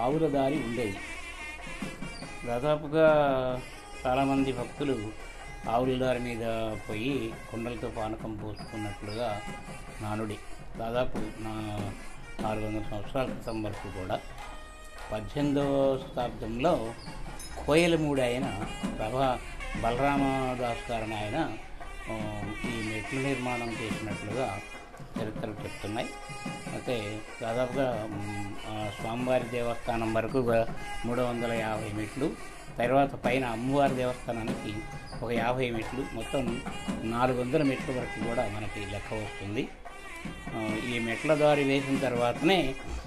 ఆవుల దారి ఉండేది దాదాపుగా చాలామంది భక్తులు ఆవుల దారి మీద పోయి కుండలతో పానకం పోసుకున్నట్లుగా నానుడి దాదాపు నా నాలుగు వందల సంవత్సరాల క్రితం వరకు కూడా పద్దెనిమిదవ శతాబ్దంలో కోయలమూడి ఆయన ప్రభా బలరామదాస్ గారిని ఆయన ఆ, ఈ మెట్ల నిర్మాణం చేసినట్లుగా చరిత్రలు చెప్తున్నాయి అయితే దాదాపుగా మ్, ఆ స్వామివారి దేవస్థానం వరకు గా మూడు వందల యాభై మెట్లు తర్వాత పైన అమ్మవారి దేవస్థానానికి ఒక యాభై మెట్లు మొత్తం నాలుగు వందల మెట్ల వరకు కూడా మనకి లెక్క వస్తుంది ఆ, ఈ మెట్ల దారి వేసిన తర్వాతనే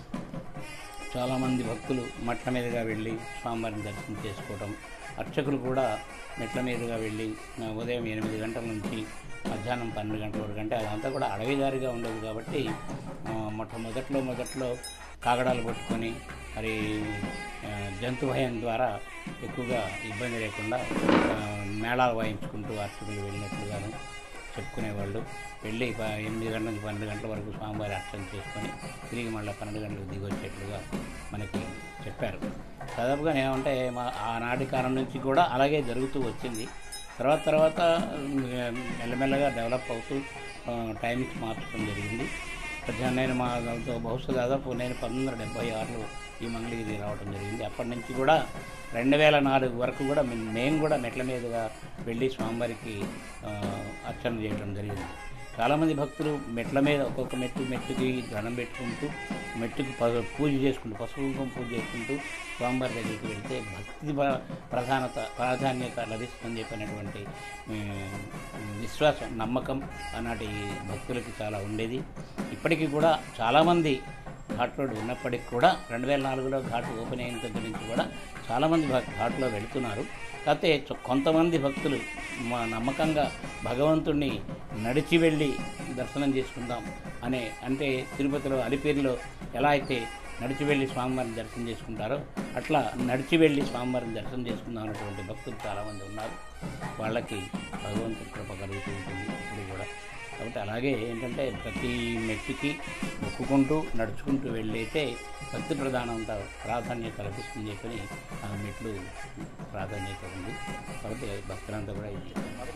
చాలామంది భక్తులు మట్ల మీదుగా వెళ్ళి స్వామివారిని దర్శనం చేసుకోవటం అర్చకులు కూడా మెట్ల మీదుగా వెళ్ళి ఆ, ఉదయం ఎనిమిది గంటల నుంచి మధ్యాహ్నం పన్నెండు గంటల వరకు అంటే అదంతా కూడా అడవిదారిగా ఉండేది కాబట్టి ఆ, మొట్టమొదట్లో మొదట్లో కాగడాలు పట్టుకొని మరి ఆ, జంతు భయం ద్వారా ఎక్కువగా ఇబ్బంది లేకుండా ఆ, మేళాలు వాయించుకుంటూ అర్చకులు వెళ్ళినట్లుగాను చెప్పుకునేవాళ్ళు వెళ్ళి ప- ఎనిమిది గంటల నుంచి పన్నెండు గంటల వరకు స్వామివారి అర్చన చేసుకొని తిరిగి మళ్ళీ పన్నెండు గంటలకు దిగి వచ్చేట్లుగా మనకి చెప్పారు దాదాపుగా ఏమంటే మా ఆనాటి కాలం నుంచి కూడా అలాగే జరుగుతూ వచ్చింది తర్వాత తర్వాత ఉమ్, మెల్లమెల్లగా డెవలప్ అవుతూ ఆ, టైంకి మార్చడం జరిగింది కొంచెం నేను మా దాంతో బహుశా దాదాపు నేను పంతొమ్మిది వందల డెబ్బై ఆరులో ఈ మంగళగిరి రావడం జరిగింది అప్పటి నుంచి కూడా రెండు వేల నాలుగు వరకు కూడా మేము మేము కూడా మెట్ల మీదుగా వెళ్ళి స్వామివారికి ఆ, అర్చన చేయడం జరిగింది చాలామంది భక్తులు మెట్ల మీద ఒక్కొక్క మెట్టు మెట్టుకి దండం పెట్టుకుంటూ మెట్టుకి ప- పూజ చేసుకుంటూ పసుపు కుంకుమ పూజ చేసుకుంటూ స్వామివారి దగ్గరికి వెళ్తే భక్తి ప్ర- ప్రధానత ప్రాధాన్యత లభిస్తుందని చెప్పినటువంటి ఉమ్, విశ్వాసం నమ్మకం ఆనాటి భక్తులకి చాలా ఉండేది ఇప్పటికీ కూడా చాలామంది ఘాట్ రోడ్ ఉన్నప్పటికీ కూడా రెండు వేల నాలుగులో ఘాట్ ఓపెన్ అయిన దగ్గర నుంచి కూడా చాలామంది భక్- ఘాట్లో వెళుతున్నారు కాకపోతే చొ- కొంతమంది భక్తులు మా నమ్మకంగా భగవంతుణ్ణి నడిచి వెళ్ళి దర్శనం చేసుకుందాం అనే అంటే తిరుపతిలో అలిపేరులో ఎలా అయితే నడిచి వెళ్ళి స్వామివారిని దర్శనం చేసుకుంటారో అట్లా నడిచి వెళ్ళి స్వామివారిని దర్శనం చేసుకుందాం అనేటువంటి భక్తులు చాలామంది ఉన్నారు వాళ్ళకి భగవంతుడి కృప కలుగుతూ ఉంటుంది ఇప్పుడు కూడా కాబట్టి అలాగే ఏంటంటే ప్రతి మెట్టుకి మొక్కుకుంటూ నడుచుకుంటూ వెళ్ళైతే భక్తి ప్రధానంత ప్రాధాన్యత లభిస్తుంది చెప్పని ఆ మెట్లు ప్రాధాన్యత ఉంది కాబట్టి భక్తులంతా కూడా ఇది చేస్తున్నారు.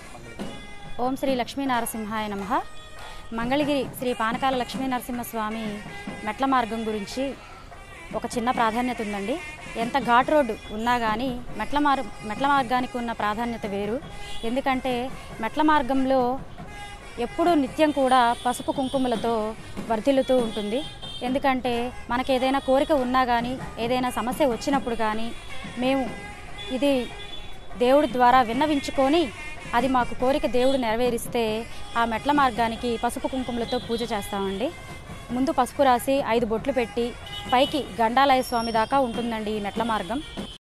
ఓం శ్రీ లక్ష్మీ నరసింహాయ నమ మంగళగిరి శ్రీ పానకాల లక్ష్మీ నరసింహస్వామి మెట్ల మార్గం గురించి ఒక చిన్న ప్రాధాన్యత ఉందండి ఎంత ఘాట్ రోడ్డు ఉన్నా కానీ మెట్ల మార్ మెట్ల మార్గానికి ఉన్న ప్రాధాన్యత వేరు ఎందుకంటే మెట్ల మార్గంలో ఎప్పుడూ నిత్యం కూడా పసుపు కుంకుమలతో వర్ధిల్లుతూ ఉంటుంది ఎందుకంటే మనకి ఏదైనా కోరిక ఉన్నా కానీ ఏదైనా సమస్య వచ్చినప్పుడు కానీ మేము ఇది దేవుడి ద్వారా విన్నవించుకొని అది మాకు కోరిక దేవుడు నెరవేరిస్తే ఆ మెట్ల మార్గానికి పసుపు కుంకుమలతో పూజ చేస్తామండి ముందు పసుపు రాసి ఐదు బొట్లు పెట్టి పైకి గండాలయ స్వామి దాకా ఉంటుందండి ఈ మెట్ల మార్గం